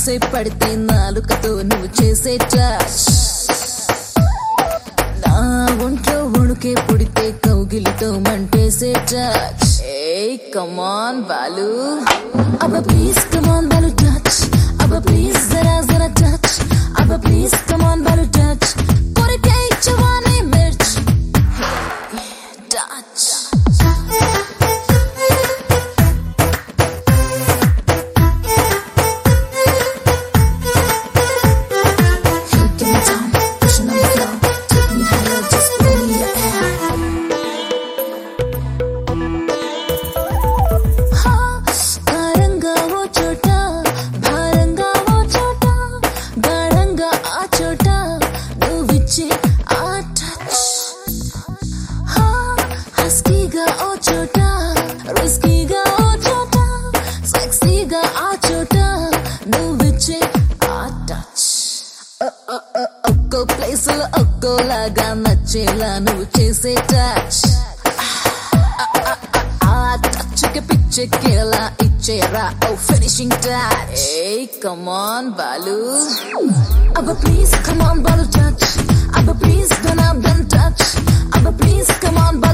మనసే పడితే నాలుకతో నువ్వు చేసే టచ్ నా ఒంట్లో వణుకే పుడితే కౌగిలితో మంటేసే టచ్ ఏ కమాన్ బాలు అబ్బ ప్లీజ్ కమాన్ బాలు టచ్ అబ్బ ప్లీజ్ జరా జరా టచ్ అబ్బ ప్లీజ్ కమాన్ బాలు టచ్ కొరికే జవానీ మిర్చ్ touch Give me time, pushing on the floor. Take me higher, just put me in the air. హా, కారంగా ఓ చోట భారంగా ఓ చోట గాఢంగా ఆ చోట నువ్విచ్చే ఆ టచ్ హా, హస్కీగా ఓ చోట రిస్కీగా ఓ చోట సెక్సీగా ఆ చోట నువ్విచ్చే ఆ టచ్ ఒక్కో ప్లేస్ లో ఒక్కోలాగా నచ్చేలా నువ్వు చేసే టచ్ ఆ టచ్ కి పిచ్చెక్కేలా ఇచ్చేరా ఓ ఫినిషింగ్ టచ్ ఏ కమాన్ బాలు అబ్బ ప్లీజ్ కమాన్ బాలు టచ్ అబ్బ ప్లీజ్ డన్ డన్ టచ్ అబ్బ ప్లీజ్ కమాన్ బాలు